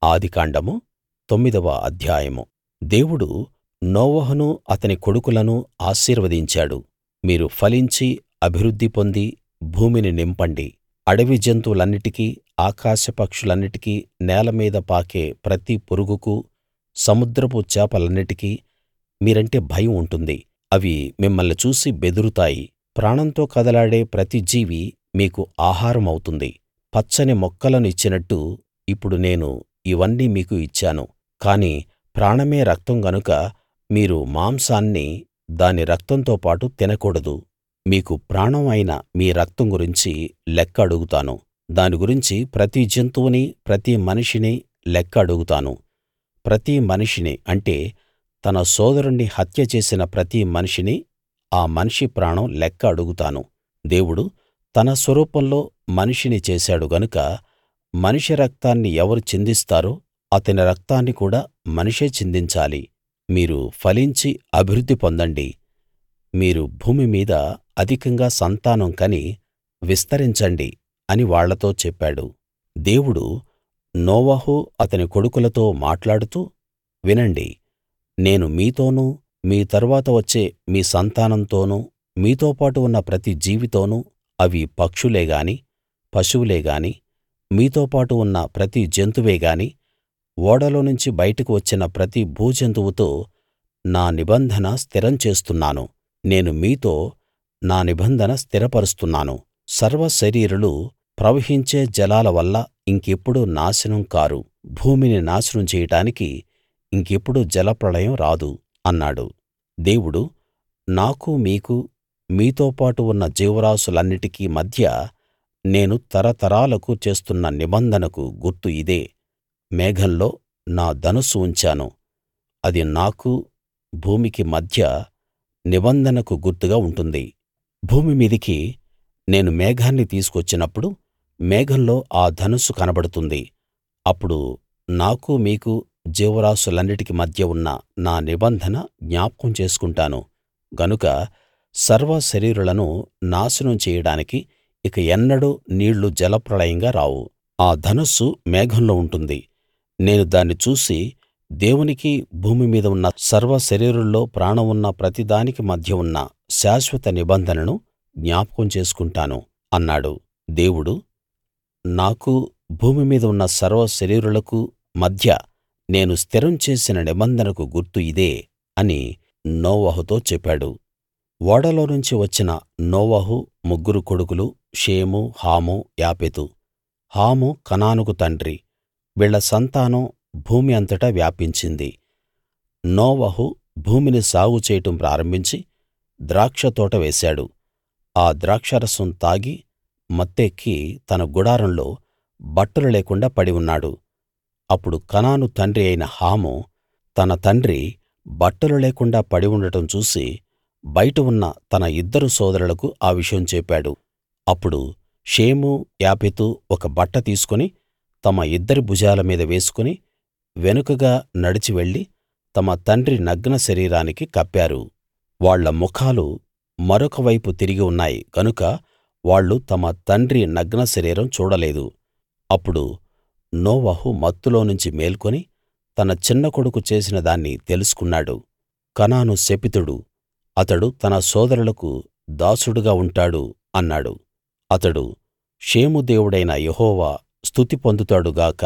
ఆదికాండము తొమ్మిదవ అధ్యాయము దేవుడు నోవహును అతని కొడుకులను ఆశీర్వదించాడు మీరు ఫలించి అభివృద్ధి పొంది భూమిని నింపండి అడవి జంతువులన్నిటికీ ఆకాశ పక్షులన్నిటికీ నేల మీద పాకే ప్రతి పురుగుకూ సముద్రపు చేపలన్నిటికీ మీరంటే భయం ఉంటుంది అవి మిమ్మల్ని చూసి బెదురుతాయి ప్రాణంతో కదలాడే ప్రతి జీవీ మీకు ఆహారం అవుతుంది పచ్చని మొక్కలను ఇచ్చినట్టు ఇప్పుడు నేను ఇవన్నీ మీకు ఇచ్చాను కానీ ప్రాణమే రక్తం గనుక మీరు మాంసాన్ని దాని రక్తంతో పాటు తినకూడదు మీకు ప్రాణం అయిన మీ రక్తం గురించి లెక్క అడుగుతాను దాని గురించి ప్రతి జంతువునీ ప్రతి మనిషినీ లెక్క అడుగుతాను ప్రతి మనిషిని అంటే తన సోదరుణ్ణి హత్య చేసిన ప్రతి మనిషినీ ఆ మనిషి ప్రాణం లెక్క అడుగుతాను దేవుడు తన స్వరూపంలో మనిషిని చేశాడు గనుక మనిషి రక్తాన్ని ఎవరు చిందిస్తారో అతని రక్తాన్ని కూడా మనిషే చిందించాలి మీరు ఫలించి అభివృద్ధి పొందండి మీరు భూమి మీద అధికంగా సంతానం కని విస్తరించండి అని వాళ్ళతో చెప్పాడు దేవుడు నోవహు అతని కొడుకులతో మాట్లాడుతూ వినండి నేను మీతోనూ మీ తరువాత వచ్చే మీ సంతానంతోనూ మీతోపాటు ఉన్న ప్రతి జీవితోనూ అవి పక్షులే గాని పశువులే గాని మీతోపాటు ఉన్న ప్రతి జంతువే గాని ఓడలోనుంచి బయటకు వచ్చిన ప్రతి భూజంతువుతో నా నిబంధన స్థిరం చేస్తున్నాను నేను మీతో నా నిబంధన స్థిరపరుస్తున్నాను సర్వశరీరులు ప్రవహించే జలాల వల్ల ఇంకెప్పుడూ నాశనం కారు భూమిని నాశనం చేయడానికి ఇంకెప్పుడూ జలప్రళయం రాదు అన్నాడు దేవుడు నాకు మీకు మీతోపాటు ఉన్న జీవరాసులన్నిటికీ మధ్య నేను తరతరాలకు చేస్తున్న నిబంధనకు గుర్తు ఇదే మేఘంలో నా ధనుస్సు ఉంచాను అది నాకూ భూమికి మధ్య నిబంధనకు గుర్తుగా ఉంటుంది భూమి మీదికి నేను మేఘాన్ని తీసుకొచ్చినప్పుడు మేఘంలో ఆ ధనుస్సు కనబడుతుంది అప్పుడు నాకూ మీకూ జీవరాసులన్నిటికి మధ్య ఉన్న నా నిబంధన జ్ఞాపకం చేసుకుంటాను గనుక సర్వశరీరులను నాశనం చేయడానికి ఇక ఎన్నడూ నీళ్లు జలప్రళయంగా రావు ఆ ధనుస్సు మేఘంలో ఉంటుంది నేను దాన్ని చూసి దేవునికి భూమి మీద ఉన్న సర్వశరీరుల్లో ప్రాణం ఉన్న ప్రతిదానికి మధ్య ఉన్న శాశ్వత నిబంధనను జ్ఞాపకం చేసుకుంటాను అన్నాడు దేవుడు నాకు భూమి మీద ఉన్న సర్వశరీరులకూ మధ్య నేను స్థిరం చేసిన నిబంధనకు గుర్తు ఇదే అని నోవహుతో చెప్పాడు ఓడలోనుంచి వచ్చిన నోవహు ముగ్గురు కొడుకులు షేము హాము యాపెతు హాము కనానుకు తండ్రి వీళ్ళ సంతానం భూమి అంతటా వ్యాపించింది నోవహు భూమిని సాగు చేయడం ప్రారంభించి ద్రాక్షతోట వేశాడు ఆ ద్రాక్షారసం తాగి మత్తెక్కి తన గుడారంలో బట్టలు లేకుండా పడి ఉన్నాడు అప్పుడు కనాను తండ్రి అయిన హాము తన తండ్రి బట్టలు లేకుండా పడి ఉండటం చూసి బయట ఉన్న తన ఇద్దరు సోదరులకు ఆ విషయం చెప్పాడు అప్పుడు షేము యాపెతు ఒక బట్ట తీసుకుని తమ ఇద్దరి భుజాల మీద వేసుకుని వెనుకగా నడిచి వెళ్లి తమ తండ్రి నగ్న శరీరానికి కప్పారు వాళ్ళ ముఖాలు మరొక వైపు తిరిగి ఉన్నాయి గనుక వాళ్ళు తమ తండ్రి నగ్న శరీరం చూడలేదు అప్పుడు నోవహు మత్తులోనుంచి మేల్కొని తన చిన్న కొడుకు చేసిన దాన్ని తెలుసుకున్నాడు కనాను శపితుడు అతడు తన సోదరులకు దాసుడుగా ఉంటాడు అన్నాడు అతడు షేము దేవుడైన యెహోవా స్తుతి పొందుతాడు గాక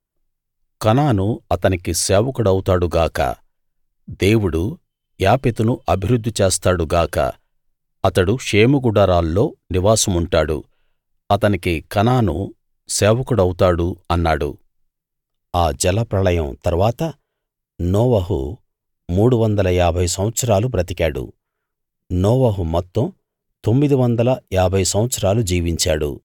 కనాను అతనికి సేవకుడవుతాడు గాక దేవుడు యాపెతును అభివృద్ధి చేస్తాడు గాక అతడు షేము గుడారాల్లో నివాసముంటాడు అతనికి కనాను సేవకుడవుతాడు అన్నాడు ఆ జలప్రళయం తరువాత నోవహు మూడు వందల యాభై సంవత్సరాలు బ్రతికాడు నోవహు మొత్తం తొమ్మిది వందల ఏభై సంవత్సరాలు జీవించాడు